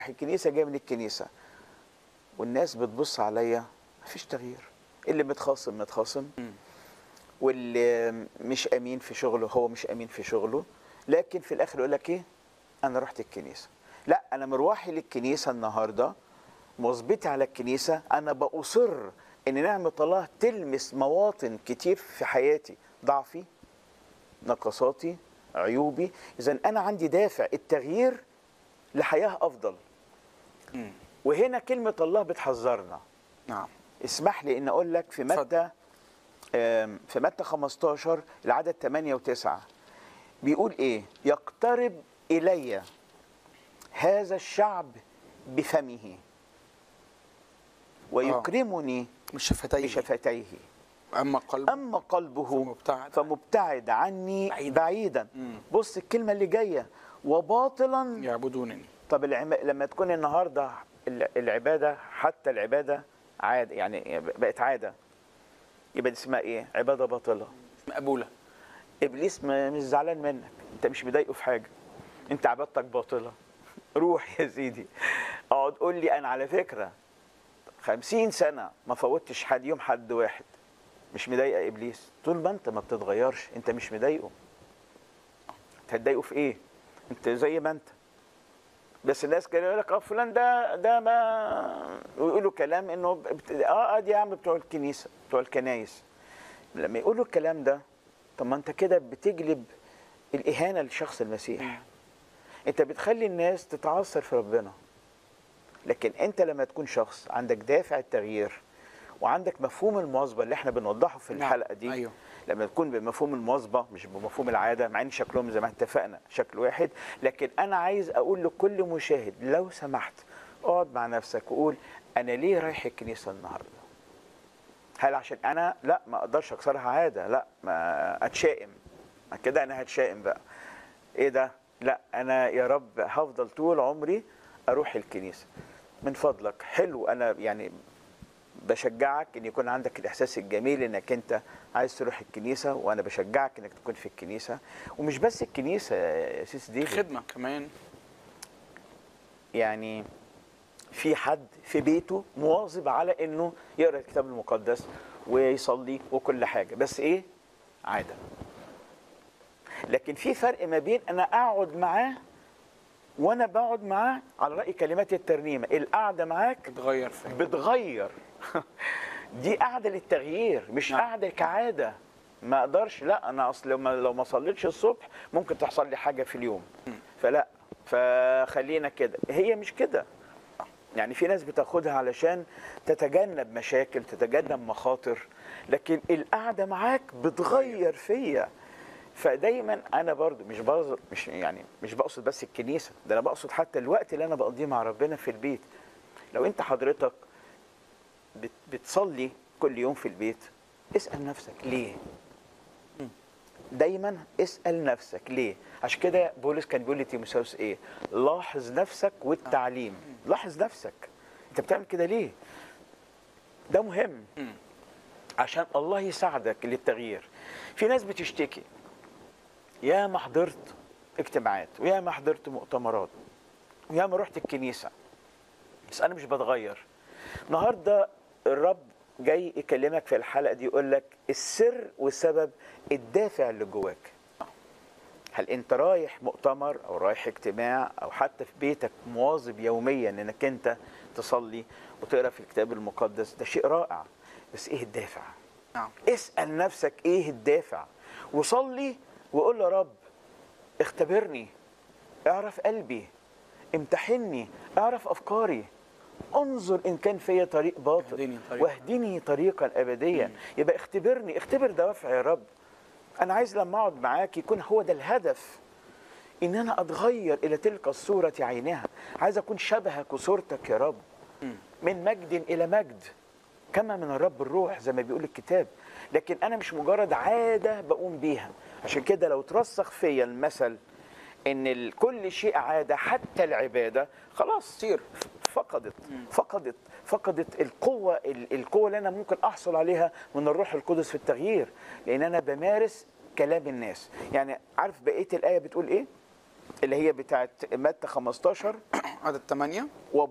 الكنيسه جايه من الكنيسه والناس بتبص عليا مفيش تغيير اللي متخاصم متخاصم مم. واللي مش امين في شغله هو مش امين في شغله لكن في الاخر يقول لك ايه انا رحت الكنيسه لا انا مروحي للكنيسه النهارده مواظبتي على الكنيسه انا باصر ان نعمه الله تلمس مواطن كتير في حياتي ضعفي نقصاتي عيوبي اذا انا عندي دافع التغيير لحياه افضل مم. وهنا كلمه الله بتحذرنا نعم اسمح لي ان اقول لك في اتفضل. متى آم، في متى 15 العدد 8 و9 بيقول ايه يقترب الي هذا الشعب بفمه ويكرمني مش شفتيه بشفتيه اما قلب اما قلبه فمبتعد. فمبتعد عني بعيدا. بعيدا مم. بص الكلمه اللي جايه وباطلا يعبدونني طب العم... لما تكون النهارده ال- العباده حتى العباده عاده يعني بقت عاده يبقى دي اسمها ايه؟ عباده باطله مقبوله ابليس م- مش زعلان منك انت مش مضايقه في حاجه انت عبادتك باطله روح يا سيدي اقعد قول لي انا على فكره خمسين سنه ما فوتش حد يوم حد واحد مش مضايقه ابليس طول ما انت ما بتتغيرش انت مش مضايقه انت هتضايقه في ايه انت زي ما انت بس الناس كانوا يقول لك اه فلان ده ده ما ويقولوا كلام انه بت... اه ادي يا عم بتوع الكنيسه بتوع الكنايس لما يقولوا الكلام ده طب ما انت كده بتجلب الاهانه لشخص المسيح انت بتخلي الناس تتعثر في ربنا لكن انت لما تكون شخص عندك دافع التغيير وعندك مفهوم المواظبه اللي احنا بنوضحه في نعم. الحلقه دي أيوه. لما تكون بمفهوم المواظبه مش بمفهوم العاده مع ان شكلهم زي ما اتفقنا شكل واحد لكن انا عايز اقول لكل مشاهد لو سمحت اقعد مع نفسك وقول انا ليه رايح الكنيسه النهارده هل عشان انا لا ما اقدرش اكسرها عاده لا ما اتشائم ما كده انا هتشائم بقى ايه ده لا انا يا رب هفضل طول عمري اروح الكنيسه من فضلك حلو انا يعني بشجعك ان يكون عندك الاحساس الجميل انك انت عايز تروح الكنيسه وانا بشجعك انك تكون في الكنيسه ومش بس الكنيسه يا سيس دي خدمه كمان يعني في حد في بيته مواظب على انه يقرا الكتاب المقدس ويصلي وكل حاجه بس ايه عاده لكن في فرق ما بين انا اقعد معاه وانا بقعد معاه على راي كلمات الترنيمه القعده معاك بتغير فيا بتغير دي قاعده للتغيير مش نعم. قاعده كعاده ما اقدرش لا انا اصل لو ما لو ما صليتش الصبح ممكن تحصل لي حاجه في اليوم فلا فخلينا كده هي مش كده يعني في ناس بتاخدها علشان تتجنب مشاكل تتجنب مخاطر لكن القعده معاك بتغير فيا فدايما انا برضو مش بقصد مش يعني مش بقصد بس الكنيسه ده انا بقصد حتى الوقت اللي انا بقضيه مع ربنا في البيت لو انت حضرتك بت- بتصلي كل يوم في البيت اسال نفسك ليه دايما اسال نفسك ليه عشان كده بولس كان بيقول لتيموثاوس ايه لاحظ نفسك والتعليم لاحظ نفسك انت بتعمل كده ليه ده مهم مم. عشان الله يساعدك للتغيير في ناس بتشتكي يا ما حضرت اجتماعات ويا ما حضرت مؤتمرات ويا ما رحت الكنيسه بس انا مش بتغير النهارده الرب جاي يكلمك في الحلقه دي يقول لك السر والسبب الدافع اللي جواك هل انت رايح مؤتمر او رايح اجتماع او حتى في بيتك مواظب يوميا انك انت تصلي وتقرا في الكتاب المقدس ده شيء رائع بس ايه الدافع نعم اسال نفسك ايه الدافع وصلي وقول له يا رب اختبرني اعرف قلبي امتحني اعرف افكاري انظر ان كان فيا طريق باطل اهدني طريقا. واهدني طريقا ابديا يبقى اختبرني اختبر دوافع يا رب انا عايز لما اقعد معاك يكون هو ده الهدف ان انا اتغير الى تلك الصوره عينها عايز اكون شبهك وصورتك يا رب من مجد الى مجد كما من الرب الروح زي ما بيقول الكتاب لكن انا مش مجرد عاده بقوم بيها عشان كده لو ترسخ فيا المثل ان ال- كل شيء عاده حتى العباده خلاص تصير فقدت فقدت فقدت القوه ال- القوه اللي انا ممكن احصل عليها من الروح القدس في التغيير لان انا بمارس كلام الناس يعني عارف بقيه الايه بتقول ايه اللي هي بتاعت متى 15 عدد 8